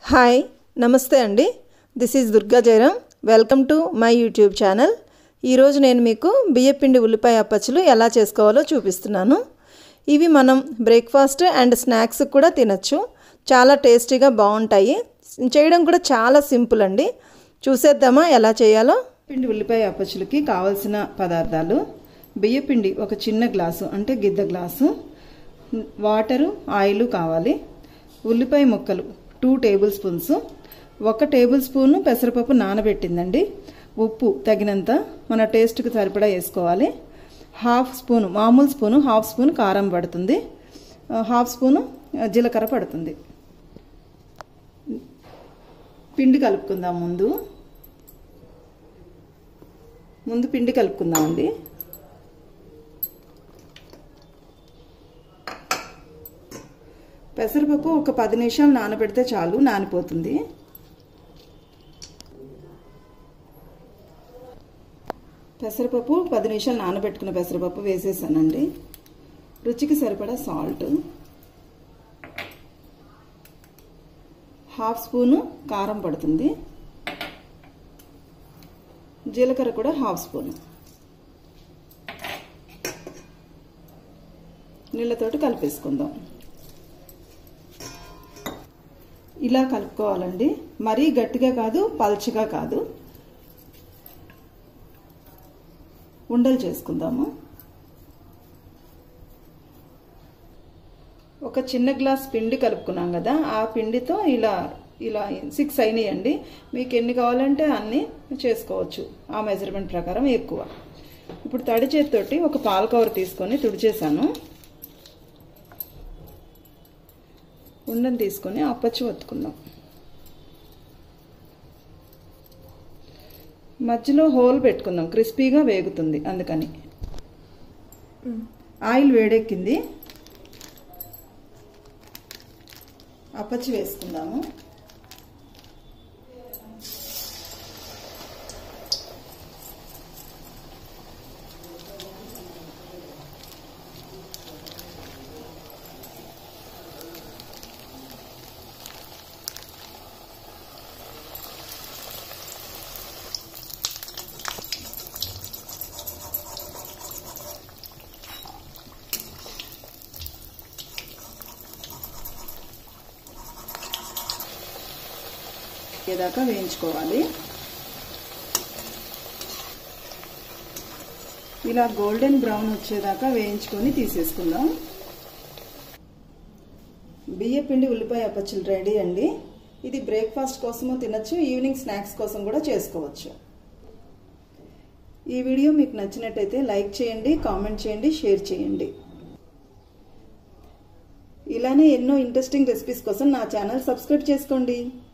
hi నమస్తే అండి this is Durga Jayaram welcome to my YouTube channel ఈరోజు నేను మీకు బియ్యపిండి ఉల్లిపాయ అప్పచ్చులు ఎలా చేసుకోవాలో చూపిస్తున్నాను ఇవి మనం బ్రేక్ఫాస్ట్ అండ్ స్నాక్స్ కూడా తినచ్చు చాలా టేస్టీగా బాగుంటాయి చేయడం కూడా చాలా సింపుల్ అండి చూసేద్దామా ఎలా చేయాలో పిండి ఉల్లిపాయ అప్పచ్చులకి కావలసిన పదార్థాలు బియ్యపిండి ఒక చిన్న గ్లాసు అంటే గిద్ద గ్లాసు వాటరు ఆయిల్ కావాలి ఉల్లిపాయ ముక్కలు టూ టేబుల్ స్పూన్స్ ఒక టేబుల్ స్పూన్ పెసరపప్పు నానబెట్టిందండి ఉప్పు తగినంత మన టేస్ట్కి సరిపడా వేసుకోవాలి హాఫ్ స్పూన్ మామూలు స్పూను హాఫ్ స్పూన్ కారం పడుతుంది హాఫ్ స్పూను జీలకర్ర పడుతుంది పిండి కలుపుకుందాం ముందు ముందు పిండి కలుపుకుందామండి పెసరపప్పు ఒక పది నిమిషాలు నానబెడితే చాలు నానిపోతుంది పెసరపప్పు పది నిమిషాలు నానబెట్టుకున్న పెసరపప్పు వేసేసానండి రుచికి సరిపడా సాల్ట్ హాఫ్ స్పూను కారం పడుతుంది జీలకర్ర కూడా హాఫ్ స్పూను నీళ్ళతోటి కలిపేసుకుందాం ఇలా కలుపుకోవాలండి మరీ గట్టిగా కాదు పల్చగా కాదు ఉండలు చేసుకుందాము ఒక చిన్న గ్లాస్ పిండి కలుపుకున్నాం కదా ఆ పిండితో ఇలా ఇలా సిక్స్ అయినాయండి మీకు ఎన్ని కావాలంటే అన్ని చేసుకోవచ్చు ఆ మెజర్మెంట్ ప్రకారం ఎక్కువ ఇప్పుడు తడి చేతితోటి ఒక పాల కవర్ తీసుకొని తుడిచేసాను ఉండని తీసుకొని అప్పచ్చి ఒత్తుకుందాం మధ్యలో హోల్ పెట్టుకుందాం క్రిస్పీగా వేగుతుంది అందుకని ఆయిల్ వేడెక్కింది అప్పచ్చి వేసుకుందాము దాకా వేయించుకోవాలి ఇలా గోల్డెన్ బ్రౌన్ వచ్చేదాకా వేయించుకొని తీసేసుకుందాం బియ్య పిండి ఉల్లిపాయ అప్పచ్చులు రెడీ అండి ఇది బ్రేక్ఫాస్ట్ కోసము తినచ్చు ఈవినింగ్ స్నాక్స్ కోసం కూడా చేసుకోవచ్చు ఈ వీడియో మీకు నచ్చినట్టయితే లైక్ చేయండి కామెంట్ చేయండి షేర్ చేయండి ఇలానే ఎన్నో ఇంట్రెస్టింగ్ రెసిపీస్ కోసం నా ఛానల్ సబ్స్క్రైబ్ చేసుకోండి